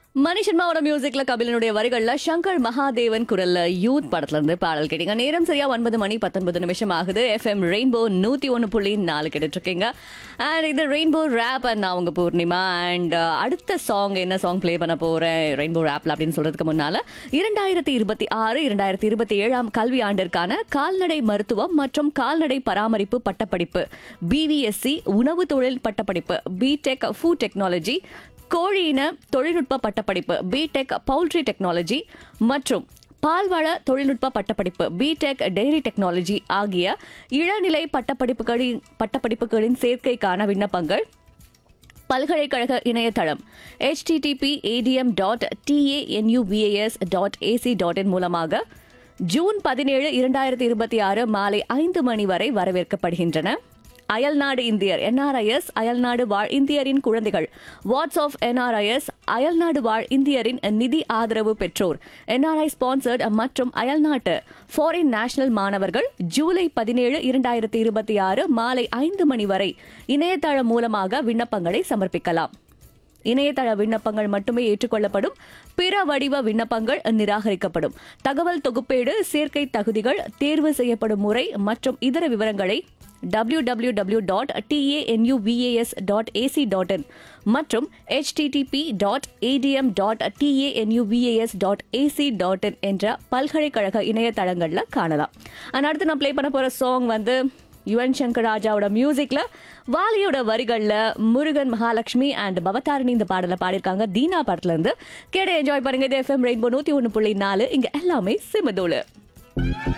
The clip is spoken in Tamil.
மணி சர்மாவோட மியூசிக்ல கபிலனுடைய வரிகள்ல சங்கர் மகாதேவன் குரல்ல யூத் படத்துல இருந்து பாடல் கேட்டீங்க நேரம் சரியா ஒன்பது மணி பத்தொன்பது நிமிஷம் ஆகுது எஃப்எம் ரெயின்போ நூத்தி ஒன்னு புள்ளி நாலு கேட்டுட்டு இருக்கீங்க அண்ட் இது ரெயின்போ ரேப் அண்ட் நான் உங்க பூர்ணிமா அண்ட் அடுத்த சாங் என்ன சாங் ப்ளே பண்ண போறேன் ரெயின்போ ரேப்ல அப்படின்னு சொல்றதுக்கு முன்னால இரண்டாயிரத்தி இருபத்தி ஆறு இரண்டாயிரத்தி இருபத்தி ஏழாம் கல்வி ஆண்டிற்கான கால்நடை மருத்துவம் மற்றும் கால்நடை பராமரிப்பு பட்டப்படிப்பு பிவிஎஸ்சி உணவு தொழில் பட்டப்படிப்பு பிடெக் ஃபுட் டெக்னாலஜி கோழியின தொழில்நுட்ப பட்டப்படிப்பு பிடெக் பவுல்ட்ரி டெக்னாலஜி மற்றும் பால்வள தொழில்நுட்ப பட்டப்படிப்பு பிடெக் டெய்ரி டெக்னாலஜி ஆகிய இளநிலை பட்டப்படிப்புகளின் பட்டப்படிப்புகளின் சேர்க்கைக்கான விண்ணப்பங்கள் பல்கலைக்கழக இணையதளம் http ADM dot TANUPAS dot AC dot in மூலமாக ஜூன் பதினேழு இரண்டாயிரத்தி இருபத்தி ஆறு மாலை ஐந்து மணி வரை வரவேற்கப்படுகின்றன அயல்நாடு இந்தியர் என்ஆர்ஐஎஸ் அயல்நாடு வாழ் இந்தியரின் குழந்தைகள் வாட்ஸ் ஆஃப் என்ஆர்ஐஎஸ் அயல்நாடு வாழ் இந்தியரின் நிதி ஆதரவு பெற்றோர் என்ஆர்ஐ ஸ்பான்சர்ட் மற்றும் அயல்நாட்டு ஃபாரின் நேஷனல் மாணவர்கள் ஜூலை பதினேழு இரண்டாயிரத்தி இருபத்தி ஆறு மாலை ஐந்து மணி வரை இணையதளம் மூலமாக விண்ணப்பங்களை சமர்ப்பிக்கலாம் இணையதள விண்ணப்பங்கள் மட்டுமே ஏற்றுக்கொள்ளப்படும் பிற வடிவ விண்ணப்பங்கள் நிராகரிக்கப்படும் தகவல் தொகுப்பேடு சேர்க்கை தகுதிகள் தேர்வு செய்யப்படும் முறை மற்றும் இதர விவரங்களை W W W dot TANUVAS dot AC dot in மற்றும் HTTP dot ADM dot TANUVAS dot AC dot in என்ற பல்கலைக்கழக இணையதளங்களில் காணலாம் And அடுத்து நான் ப்ளே பண்ண போகிற சாங் வந்து யுவன் சங்கர் ராஜாவோட மியூசிக்ல வாலியோட வரிகள்ல முருகன் மகாலட்சுமி அண்ட் பவதாரணி இந்த பாடலை பாடியிருக்காங்க தீனா படத்துல இருந்து கேட என்ஜாய் பண்ணுங்க இது எஃப்எம் ரெயின்போ நூத்தி ஒன்று புள்ளி நாலு இங்க எல்லாமே சிமதோலு